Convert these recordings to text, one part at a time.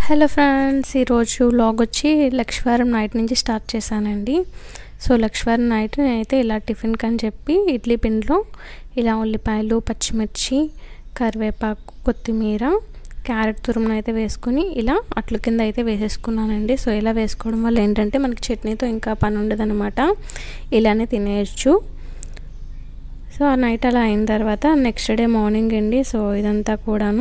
hello friends ఈరోజు vlog వచ్చి లక్ష్మీవారం నైట్ నుంచి స్టార్ట్ చేశానండి సో లక్ష్మీవారం నైట్ నేనైతే ఇలా టిఫిన్కి అని చెప్పి ఇడ్లీ పిండిలో ఇలా ఉల్లిపాయలు పచ్చిమిర్చి కరివేపాకు కొత్తిమీర క్యారెట్ తురుమును అయితే వేసుకుని ఇలా అట్ల కింద అయితే వేసేసుకున్నానండి సో ఇలా వేసుకోవడం వల్ల ఏంటంటే మనకి చట్నీతో ఇంకా పని ఉండదన్నమాట ఇలానే తినేయచ్చు సో ఆ నైట్ అలా అయిన తర్వాత నెక్స్ట్ డే మార్నింగ్ అండి సో ఇదంతా కూడాను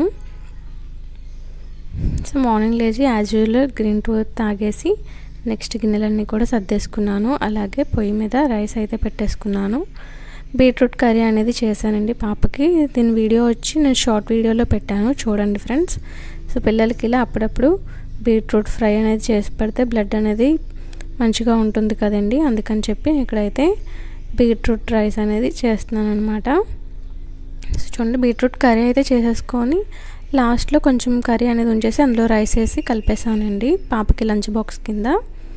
సో మార్నింగ్ లేచి యాజ్ యూజువల్ గ్రీన్ టీ తాగేసి నెక్స్ట్ గిన్నెలన్నీ కూడా సర్దేసుకున్నాను అలాగే పొయ్యి మీద రైస్ అయితే పెట్టేసుకున్నాను బీట్రూట్ కర్రీ అనేది చేశానండి పాపకి దీని వీడియో వచ్చి నేను షార్ట్ వీడియోలో పెట్టాను చూడండి ఫ్రెండ్స్ సో పిల్లలకి ఇలా అప్పుడప్పుడు బీట్రూట్ ఫ్రై అనేది చేసి పెడితే బ్లడ్ అనేది మంచిగా ఉంటుంది కదండి అందుకని చెప్పి ఇక్కడైతే బీట్రూట్ రైస్ అనేది చేస్తున్నాను అనమాట సో చూడండి బీట్రూట్ కర్రీ అయితే చేసేసుకొని లాస్ట్లో కొంచెం కర్రీ అనేది ఉంచేసి అందులో రైస్ వేసి కలిపేసానండి పాపకి లంచ్ బాక్స్ కింద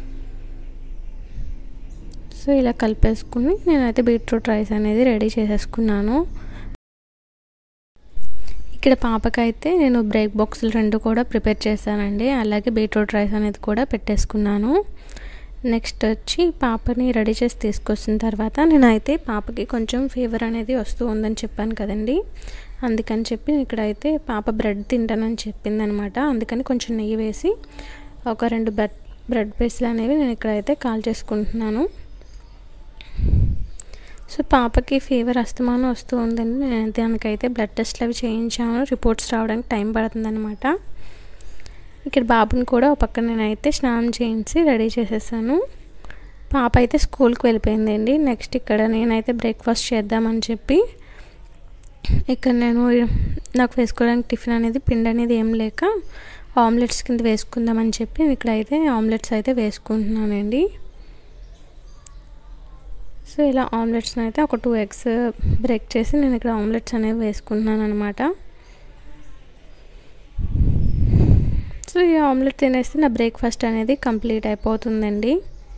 సో ఇలా కలిపేసుకుని నేనైతే బీట్రూట్ రైస్ అనేది రెడీ చేసేసుకున్నాను ఇక్కడ పాపకైతే నేను బ్రేక్ బాక్సులు రెండు కూడా ప్రిపేర్ చేశానండి అలాగే బీట్రూట్ రైస్ అనేది కూడా పెట్టేసుకున్నాను నెక్స్ట్ వచ్చి పాపని రెడీ చేసి తీసుకొచ్చిన తర్వాత నేనైతే పాపకి కొంచెం ఫీవర్ అనేది వస్తూ ఉందని చెప్పాను కదండి అందుకని చెప్పి ఇక్కడైతే పాప బ్రెడ్ తింటానని చెప్పింది అనమాట అందుకని కొంచెం నెయ్యి వేసి ఒక రెండు బ్రెడ్ బ్రెడ్ పీసులు అనేవి నేను ఇక్కడైతే కాల్ చేసుకుంటున్నాను సో పాపకి ఫీవర్ అస్తమానం వస్తూ ఉందండి నేను దానికైతే బ్లడ్ టెస్ట్లు అవి చేయించాను రిపోర్ట్స్ రావడానికి టైం పడుతుందన్నమాట ఇక్కడ బాబుని కూడా ఒక పక్కన నేనైతే స్నానం చేయించి రెడీ చేసేసాను పాప అయితే స్కూల్కి వెళ్ళిపోయిందండి నెక్స్ట్ ఇక్కడ నేనైతే బ్రేక్ఫాస్ట్ చేద్దామని చెప్పి ఇక్కడ నేను నాకు వేసుకోవడానికి టిఫిన్ అనేది పిండి అనేది ఏం లేక ఆమ్లెట్స్ కింద వేసుకుందామని చెప్పి ఇక్కడైతే ఆమ్లెట్స్ అయితే వేసుకుంటున్నానండి సో ఇలా ఆమ్లెట్స్ని అయితే ఒక టూ ఎగ్స్ బ్రేక్ చేసి నేను ఇక్కడ ఆమ్లెట్స్ అనేవి వేసుకుంటున్నాను అనమాట సో ఈ ఆమ్లెట్ తినేస్తే నా బ్రేక్ఫాస్ట్ అనేది కంప్లీట్ అయిపోతుందండి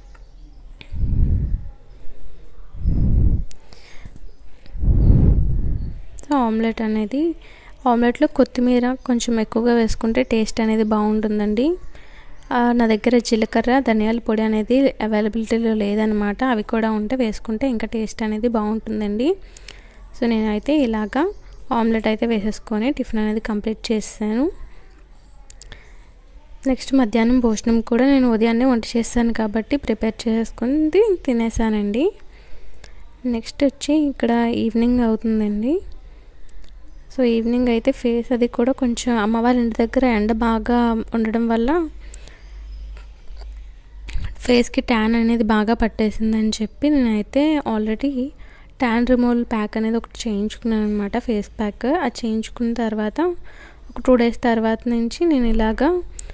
సో ఆమ్లెట్ అనేది ఆమ్లెట్లో కొత్తిమీర కొంచెం ఎక్కువగా వేసుకుంటే టేస్ట్ అనేది బాగుంటుందండి నా దగ్గర జీలకర్ర ధనియాల పొడి అనేది అవైలబిలిటీలో లేదనమాట అవి కూడా ఉంటే వేసుకుంటే ఇంకా టేస్ట్ అనేది బాగుంటుందండి సో నేనైతే ఇలాగా ఆమ్లెట్ అయితే వేసేసుకొని టిఫిన్ అనేది కంప్లీట్ చేశాను నెక్స్ట్ మధ్యాహ్నం భోజనం కూడా నేను ఉదయాన్నే వంట చేస్తాను కాబట్టి ప్రిపేర్ చేసుకుని తినేసానండి నెక్స్ట్ వచ్చి ఇక్కడ ఈవినింగ్ అవుతుందండి సో ఈవినింగ్ అయితే ఫేస్ అది కూడా కొంచెం అమ్మవారి ఇంటి దగ్గర ఎండ బాగా ఉండడం వల్ల ఫేస్కి ట్యాన్ అనేది బాగా పట్టేసిందని చెప్పి నేనైతే ఆల్రెడీ ట్యాన్ రిమూవల్ ప్యాక్ అనేది ఒకటి చేయించుకున్నాను అనమాట ఫేస్ ప్యాక్ అది చేయించుకున్న తర్వాత ఒక టూ డేస్ తర్వాత నుంచి నేను ఇలాగా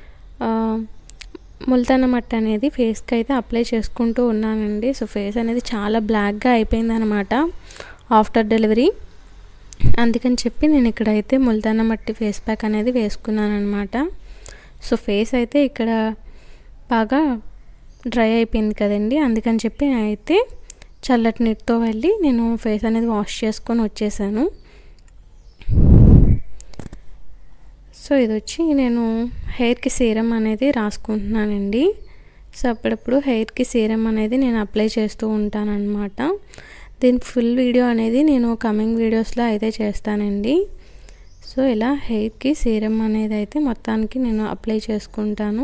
ముల్తాన మట్టి అనేది ఫేస్కి అయితే అప్లై చేసుకుంటూ ఉన్నానండి సో ఫేస్ అనేది చాలా బ్లాక్గా అయిపోయింది అనమాట ఆఫ్టర్ డెలివరీ అందుకని చెప్పి నేను ఇక్కడైతే ముల్తాన మట్టి ఫేస్ ప్యాక్ అనేది వేసుకున్నాను అనమాట సో ఫేస్ అయితే ఇక్కడ బాగా డ్రై అయిపోయింది కదండి అందుకని చెప్పి అయితే చల్లటి నీటితో వెళ్ళి నేను ఫేస్ అనేది వాష్ చేసుకొని వచ్చేసాను సో ఇది వచ్చి నేను హెయిర్కి సీరం అనేది రాసుకుంటున్నానండి సో అప్పుడప్పుడు హెయిర్కి సీరం అనేది నేను అప్లై చేస్తూ ఉంటానన్నమాట దీని ఫుల్ వీడియో అనేది నేను కమింగ్ వీడియోస్లో అయితే చేస్తానండి సో ఇలా హెయిర్కి సీరం అనేది అయితే మొత్తానికి నేను అప్లై చేసుకుంటాను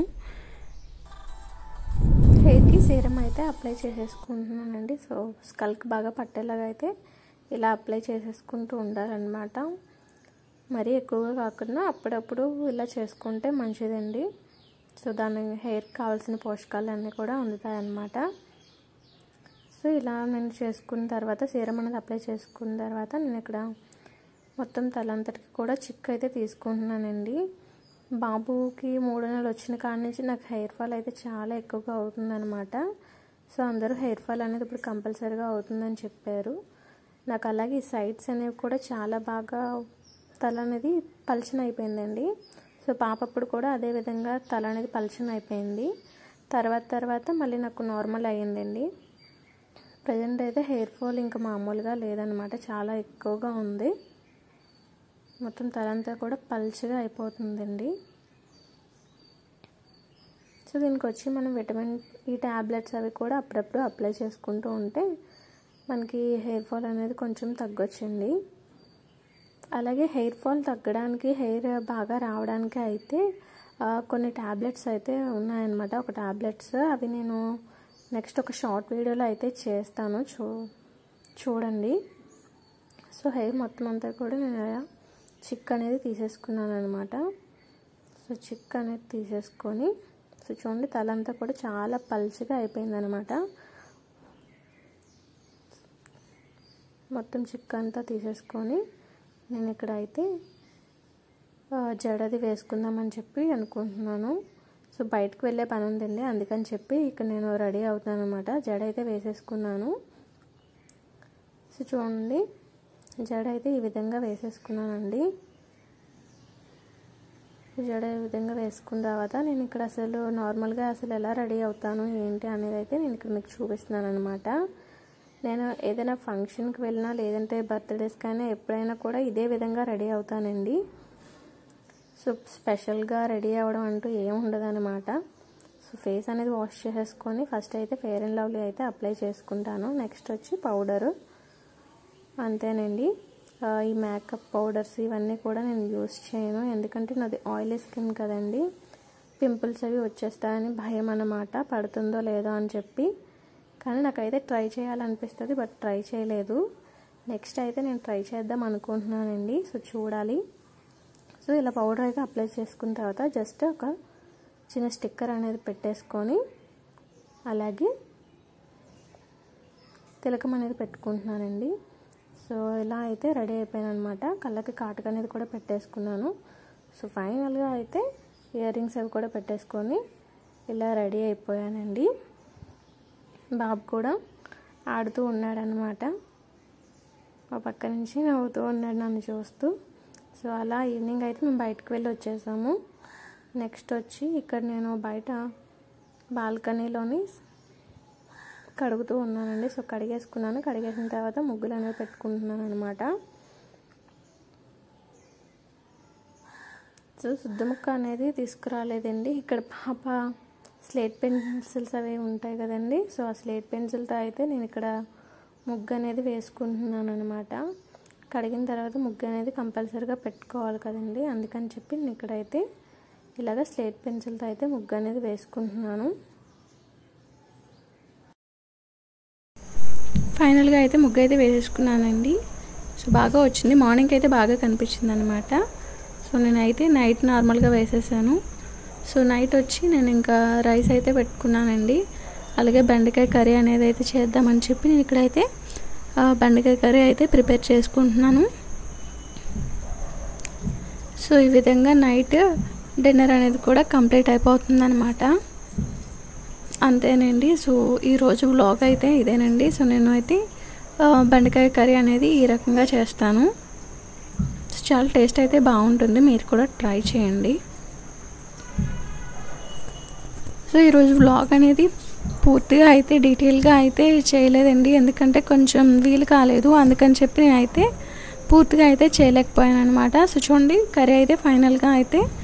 హెయిర్కి సీరం అయితే అప్లై చేసేసుకుంటున్నానండి సో స్కల్కి బాగా పట్టేలాగా అయితే ఇలా అప్లై చేసేసుకుంటూ ఉండాలన్నమాట మరీ ఎక్కువగా కాకుండా అప్పుడప్పుడు ఇలా చేసుకుంటే మంచిదండి సో దాని హెయిర్కి కావాల్సిన పోషకాలు అన్నీ కూడా అందుతాయన్నమాట సో ఇలా నేను చేసుకున్న తర్వాత సీరం అనేది అప్లై చేసుకున్న తర్వాత నేను ఇక్కడ మొత్తం తలంతటికి కూడా చిక్ అయితే తీసుకుంటున్నానండి బాబుకి మూడు నెలలు వచ్చిన కాడి నుంచి నాకు హెయిర్ ఫాల్ అయితే చాలా ఎక్కువగా అవుతుందన్నమాట సో అందరూ హెయిర్ ఫాల్ అనేది ఇప్పుడు కంపల్సరీగా అవుతుందని చెప్పారు నాకు అలాగే ఈ సైడ్స్ అనేవి కూడా చాలా బాగా తల అనేది పలచన అయిపోయిందండి సో పాప అప్పుడు కూడా అదే విధంగా తల అనేది పలచన అయిపోయింది తర్వాత తర్వాత మళ్ళీ నాకు నార్మల్ అయ్యిందండి ప్రజెంట్ అయితే హెయిర్ ఫాల్ ఇంకా మామూలుగా లేదనమాట చాలా ఎక్కువగా ఉంది మొత్తం తలంతా కూడా పల్చగా అయిపోతుందండి సో దీనికి వచ్చి మనం విటమిన్ ఈ ట్యాబ్లెట్స్ అవి కూడా అప్పుడప్పుడు అప్లై చేసుకుంటూ ఉంటే మనకి హెయిర్ ఫాల్ అనేది కొంచెం తగ్గొచ్చండి అలాగే హెయిర్ ఫాల్ తగ్గడానికి హెయిర్ బాగా రావడానికి అయితే కొన్ని ట్యాబ్లెట్స్ అయితే ఉన్నాయన్నమాట ఒక ట్యాబ్లెట్స్ అవి నేను నెక్స్ట్ ఒక షార్ట్ వీడియోలో అయితే చేస్తాను చూ చూడండి సో హెయిర్ మొత్తం అంతా కూడా నేను చిక్ అనేది తీసేసుకున్నాను అనమాట సో చిక్ అనేది తీసేసుకొని సో చూడండి తలంతా కూడా చాలా పల్చగా అయిపోయింది అనమాట మొత్తం చిక్ అంతా తీసేసుకొని నేను ఇక్కడ అయితే జడది వేసుకుందామని చెప్పి అనుకుంటున్నాను సో బయటకు వెళ్ళే పని ఉందండి అందుకని చెప్పి ఇక్కడ నేను రెడీ అవుతాను అనమాట జడ అయితే వేసేసుకున్నాను సో చూడండి జడ అయితే ఈ విధంగా వేసేసుకున్నానండి జడ ఈ విధంగా వేసుకున్న తర్వాత నేను ఇక్కడ అసలు నార్మల్గా అసలు ఎలా రెడీ అవుతాను ఏంటి అనేది అయితే నేను ఇక్కడ మీకు చూపిస్తున్నాను అనమాట నేను ఏదైనా ఫంక్షన్కి వెళ్ళినా లేదంటే బర్త్డేస్కి అయినా ఎప్పుడైనా కూడా ఇదే విధంగా రెడీ అవుతానండి సో స్పెషల్గా రెడీ అవ్వడం అంటూ ఏం ఉండదు అనమాట సో ఫేస్ అనేది వాష్ చేసేసుకొని ఫస్ట్ అయితే ఫేర్ అండ్ లవ్లీ అయితే అప్లై చేసుకుంటాను నెక్స్ట్ వచ్చి పౌడరు అంతేనండి ఈ మేకప్ పౌడర్స్ ఇవన్నీ కూడా నేను యూస్ చేయను ఎందుకంటే నాది ఆయిలీ స్కిన్ కదండి పింపుల్స్ అవి వచ్చేస్తాయని భయం అన్నమాట పడుతుందో లేదో అని చెప్పి కానీ నాకైతే ట్రై చేయాలనిపిస్తుంది బట్ ట్రై చేయలేదు నెక్స్ట్ అయితే నేను ట్రై చేద్దాం అనుకుంటున్నానండి సో చూడాలి సో ఇలా పౌడర్ అయితే అప్లై చేసుకున్న తర్వాత జస్ట్ ఒక చిన్న స్టిక్కర్ అనేది పెట్టేసుకొని అలాగే తిలకం అనేది పెట్టుకుంటున్నానండి సో ఇలా అయితే రెడీ అయిపోయాను అనమాట కళ్ళకి కాటుక అనేది కూడా పెట్టేసుకున్నాను సో ఫైనల్గా అయితే ఇయర్ రింగ్స్ అవి కూడా పెట్టేసుకొని ఇలా రెడీ అయిపోయానండి బాబు కూడా ఆడుతూ ఉన్నాడనమాట మా పక్క నుంచి నవ్వుతూ ఉన్నాడు నన్ను చూస్తూ సో అలా ఈవినింగ్ అయితే మేము బయటకు వెళ్ళి వచ్చేసాము నెక్స్ట్ వచ్చి ఇక్కడ నేను బయట బాల్కనీలోని కడుగుతూ ఉన్నానండి సో కడిగేసుకున్నాను కడిగేసిన తర్వాత ముగ్గులు అనేవి పెట్టుకుంటున్నాను అనమాట సో శుద్ధ ముక్క అనేది తీసుకురాలేదండి ఇక్కడ పాప స్లేట్ పెన్సిల్స్ అవి ఉంటాయి కదండి సో ఆ స్లేట్ పెన్సిల్తో అయితే నేను ఇక్కడ ముగ్గు అనేది వేసుకుంటున్నాను అనమాట కడిగిన తర్వాత ముగ్గు అనేది కంపల్సరీగా పెట్టుకోవాలి కదండి అందుకని చెప్పి నేను ఇక్కడైతే ఇలాగ స్లేట్ పెన్సిల్తో అయితే ముగ్గు అనేది వేసుకుంటున్నాను ఫైనల్గా అయితే ముగ్గు అయితే వేసేసుకున్నానండి సో బాగా వచ్చింది మార్నింగ్ అయితే బాగా కనిపించింది అనమాట సో నేనైతే నైట్ నార్మల్గా వేసేసాను సో నైట్ వచ్చి నేను ఇంకా రైస్ అయితే పెట్టుకున్నానండి అలాగే బెండకాయ కర్రీ అనేది అయితే చేద్దామని చెప్పి నేను ఇక్కడైతే బెండకాయ కర్రీ అయితే ప్రిపేర్ చేసుకుంటున్నాను సో ఈ విధంగా నైట్ డిన్నర్ అనేది కూడా కంప్లీట్ అయిపోతుందన్నమాట అంతేనండి సో ఈరోజు వ్లాగ్ అయితే ఇదేనండి సో నేను అయితే బెండకాయ కర్రీ అనేది ఈ రకంగా చేస్తాను చాలా టేస్ట్ అయితే బాగుంటుంది మీరు కూడా ట్రై చేయండి సో ఈరోజు వ్లాగ్ అనేది పూర్తిగా అయితే డీటెయిల్గా అయితే చేయలేదండి ఎందుకంటే కొంచెం వీలు కాలేదు అందుకని చెప్పి నేనైతే పూర్తిగా అయితే చేయలేకపోయాను అనమాట సో చూడండి కర్రీ అయితే ఫైనల్గా అయితే